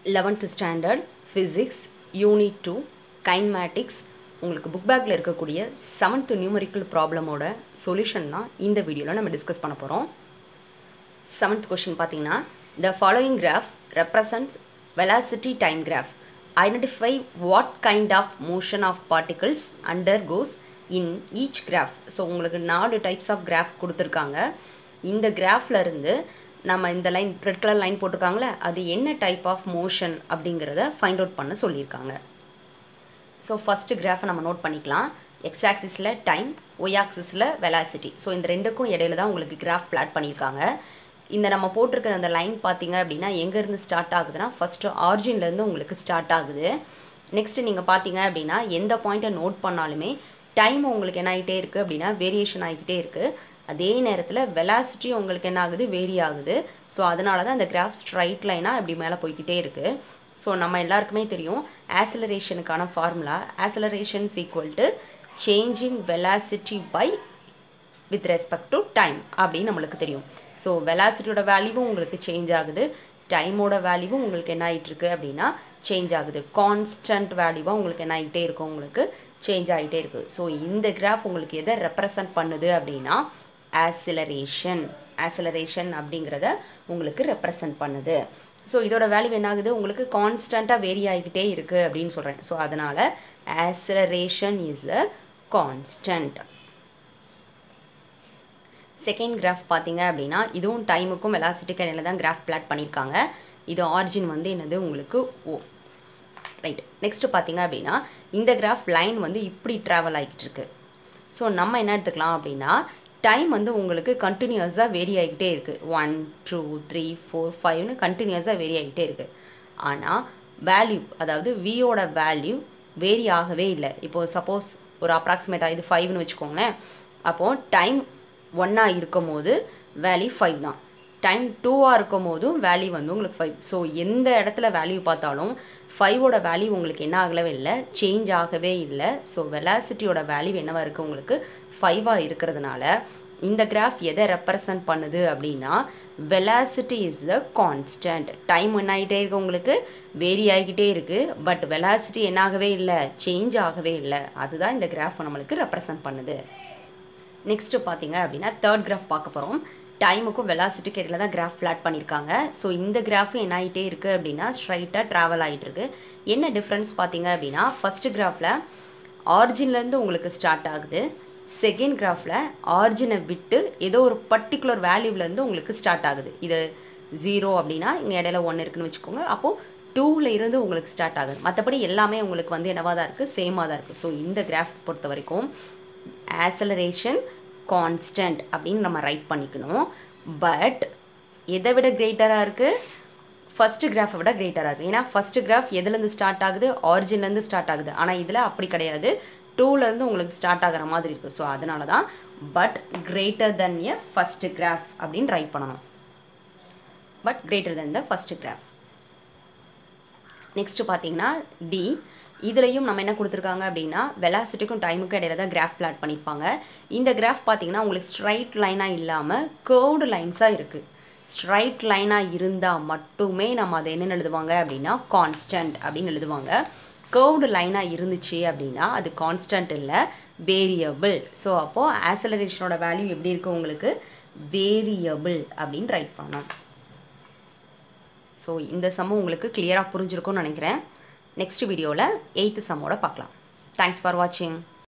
eleventh standard physics unit two kinematics உங்களுக்கு book பேக்கில் இருக்கக்கூடிய செவன்த்து நியூமரிக்கல் ப்ராப்ளமோட சொல்யூஷன் தான் இந்த வீடியோவில் நம்ம டிஸ்கஸ் பண்ண போகிறோம் செவன்த் கொஷின் பார்த்தீங்கன்னா the following graph represents velocity time graph identify what kind of motion of particles undergoes in each graph so உங்களுக்கு நாலு டைப்ஸ் ஆஃப் கிராஃப் கொடுத்துருக்காங்க இந்த கிராஃப்ல இருந்து நம்ம இந்த லைன் ரெட் கலர் லைன் போட்டிருக்காங்களே அது என்ன டைப் ஆஃப் மோஷன் அப்படிங்கிறத ஃபைண்ட் அவுட் பண்ண சொல்லியிருக்காங்க ஸோ ஃபஸ்ட்டு கிராஃபை நம்ம நோட் பண்ணிக்கலாம் எக்ஸ் ஆக்சிஸில் டைம் ஒய் ஆக்சிஸில் வெலாசிட்டி ஸோ இந்த ரெண்டுக்கும் இடையில தான் உங்களுக்கு கிராஃப் பிளாட் பண்ணியிருக்காங்க இந்த நம்ம போட்டிருக்கிற அந்த லைன் பார்த்தீங்க அப்படின்னா எங்கேருந்து ஸ்டார்ட் ஆகுதுன்னா ஃபஸ்ட்டு ஆரிஜின்லேருந்து உங்களுக்கு ஸ்டார்ட் ஆகுது நெக்ஸ்ட்டு நீங்கள் பார்த்தீங்க அப்படின்னா எந்த பாயிண்ட்டை நோட் பண்ணாலுமே டைம் உங்களுக்கு என்ன ஆகிட்டே இருக்குது அப்படின்னா வேரியேஷன் ஆகிக்கிட்டே இருக்குது அதே நேரத்தில் வெலாசிட்டி உங்களுக்கு என்ன ஆகுது வேரி ஆகுது ஸோ அதனால தான் இந்த கிராஃப் ஸ்ட்ரைட் லைனாக இப்படி மேலே போய்கிட்டே இருக்குது ஸோ நம்ம எல்லாருக்குமே தெரியும் ஆசிலரேஷனுக்கான formula accelerations equal to change in velocity by with respect to time அப்படின்னு நம்மளுக்கு தெரியும் ஸோ வெலாசிட்டியோட வேல்யூவும் உங்களுக்கு சேஞ்ச் ஆகுது டைமோட வேல்யூவும் உங்களுக்கு என்ன ஆகிட்டு இருக்கு அப்படின்னா சேஞ்ச் ஆகுது கான்ஸ்டன்ட் வேல்யூவாக உங்களுக்கு என்ன ஆகிட்டே இருக்கும் உங்களுக்கு சேஞ்ச் ஆகிட்டே இருக்குது ஸோ இந்த கிராஃப் உங்களுக்கு எதை ரெப்ரசன்ட் பண்ணுது அப்படின்னா ஆசிலரேஷன் ஆசிலரேஷன் அப்படிங்கிறத உங்களுக்கு ரெப்ரசன்ட் பண்ணுது ஸோ இதோட வேல்யூ என்ன ஆகுது உங்களுக்கு கான்ஸ்டண்ட்டாக வேரி ஆகிக்கிட்டே இருக்குது அப்படின்னு சொல்கிறேன் ஸோ அதனால் acceleration is a constant second graph பார்த்தீங்க அப்படின்னா இதுவும் டைமுக்கும் வெலாசிட்டிக்கு இடையில தான் கிராஃப் பிளாட் பண்ணியிருக்காங்க இது ஆரிஜின் வந்து என்னது உங்களுக்கு ஓ ரைட் நெக்ஸ்ட் பார்த்தீங்க அப்படின்னா இந்த கிராஃப் லைன் வந்து இப்படி ட்ராவல் ஆகிட்டு இருக்கு ஸோ நம்ம என்ன எடுத்துக்கலாம் அப்படின்னா டைம் வந்து உங்களுக்கு கண்டினியூஸாக வேரி ஆகிக்கிட்டே இருக்குது ஒன் டூ த்ரீ ஃபோர் ஃபைவ்னு கண்டினியூஸாக வேரி ஆகிட்டே இருக்குது ஆனால் வேல்யூ அதாவது வியோட வேல்யூ வேரி ஆகவே இல்லை இப்போது சப்போஸ் ஒரு அப்ராக்சிமேட்டாக இது ஃபைவ்னு வச்சுக்கோங்களேன் அப்போது டைம் ஒன்றா இருக்கும் போது வேல்யூ ஃபைவ் தான் டைம் டூவாக இருக்கும் போதும் வேல்யூ வந்து உங்களுக்கு ஃபைவ் ஸோ எந்த இடத்துல வேல்யூ பார்த்தாலும் ஃபைவோட வேல்யூ உங்களுக்கு என்ன ஆகவே இல்லை சேஞ்ச் ஆகவே இல்லை ஸோ வெலாசிட்டியோட வேல்யூ என்னவாக இருக்குது உங்களுக்கு ஃபைவாக இருக்கிறதுனால இந்த கிராஃப் எதை ரெப்ரசன்ட் பண்ணுது அப்படின்னா velocity is the constant time என்ன ஆகிட்டே இருக்கு உங்களுக்கு வேரி ஆகிக்கிட்டே இருக்குது பட் வெலாசிட்டி என்ன ஆகவே இல்லை சேஞ்ச் ஆகவே இல்லை அதுதான் இந்த கிராஃப் நம்மளுக்கு ரெப்ரசன்ட் பண்ணுது நெக்ஸ்ட்டு பார்த்தீங்க அப்படின்னா தேர்ட் கிராஃப் பார்க்க போகிறோம் டைமுக்கும் வெலாசிட்டிக்கு இடையில தான் கிராஃப் ஃப்ளாட் பண்ணியிருக்காங்க ஸோ இந்த கிராஃப் என்ன ஆகிட்டே இருக்குது அப்படின்னா ஸ்ட்ரைட்டாக ட்ராவல் ஆகிட்டு இருக்கு என்ன டிஃப்ரென்ஸ் பார்த்தீங்க அப்படின்னா ஃபஸ்ட்டு கிராஃபில் ஆரிஜின்லேருந்து உங்களுக்கு ஸ்டார்ட் ஆகுது செகண்ட் கிராஃபில் ஆரிஜினை விட்டு ஏதோ ஒரு பர்டிகுலர் வேல்யூலேருந்து உங்களுக்கு ஸ்டார்ட் ஆகுது இது ஜீரோ அப்படின்னா இங்கே இடையில ஒன்று இருக்குன்னு வச்சுக்கோங்க அப்போது டூவில் இருந்து உங்களுக்கு ஸ்டார்ட் ஆகுது மற்றபடி எல்லாமே உங்களுக்கு வந்து என்னவாக தான் இருக்குது சேமாக தான் இருக்குது ஸோ இந்த கிராஃப் பொறுத்த வரைக்கும் ஆசலரேஷன் கான்ஸ்டன்ட் அப்படின்னு நம்ம ரைட் பண்ணிக்கணும் பட் எதை விட கிரேட்டராக இருக்குது ஃபஸ்ட்டு கிராஃபை விட கிரேட்டராக இருக்குது ஏன்னா ஃபஸ்ட்டு கிராஃப் எதுலேருந்து ஸ்டார்ட் ஆகுது ஆரிஜின்லேருந்து ஸ்டார்ட் ஆகுது ஆனால் இதில் அப்படி கிடையாது டூலேருந்து உங்களுக்கு ஸ்டார்ட் ஆகிற மாதிரி இருக்குது ஸோ அதனால தான் but greater than a first graph அப்படின்னு ரைட் பண்ணணும் but greater than the first graph next பார்த்தீங்கன்னா டி இதுலேயும் நம்ம என்ன கொடுத்துருக்காங்க அப்படின்னா வெலாசிட்டிக்கும் டைமுக்கும் இடையில தான் கிராஃப் பிளாட் பண்ணியிருப்பாங்க இந்த கிராஃப் பார்த்தீங்கன்னா உங்களுக்கு ஸ்ட்ரைட் லைனாக இல்லாமல் கேர்வ்டு லைன்ஸாக இருக்குது ஸ்ட்ரைட் லைனாக இருந்தால் மட்டுமே நம்ம அதை என்ன எழுதுவாங்க அப்படின்னா கான்ஸ்டன்ட் அப்படின்னு எழுதுவாங்க கேர்வ்டு லைனாக இருந்துச்சு அப்படின்னா அது கான்ஸ்டன்ட் இல்லை வேரியபிள் ஸோ அப்போது ஆசலரேஷனோட வேல்யூ எப்படி இருக்குது உங்களுக்கு வேரியபிள் அப்படின்னு ரைட் பண்ணோம் ஸோ இந்த சம்மு உங்களுக்கு கிளியராக புரிஞ்சிருக்கும்னு நினைக்கிறேன் நெக்ஸ்ட் வீடியோவில் எயித்து சம்மோட பார்க்கலாம் தேங்க்ஸ் ஃபார் வாட்சிங்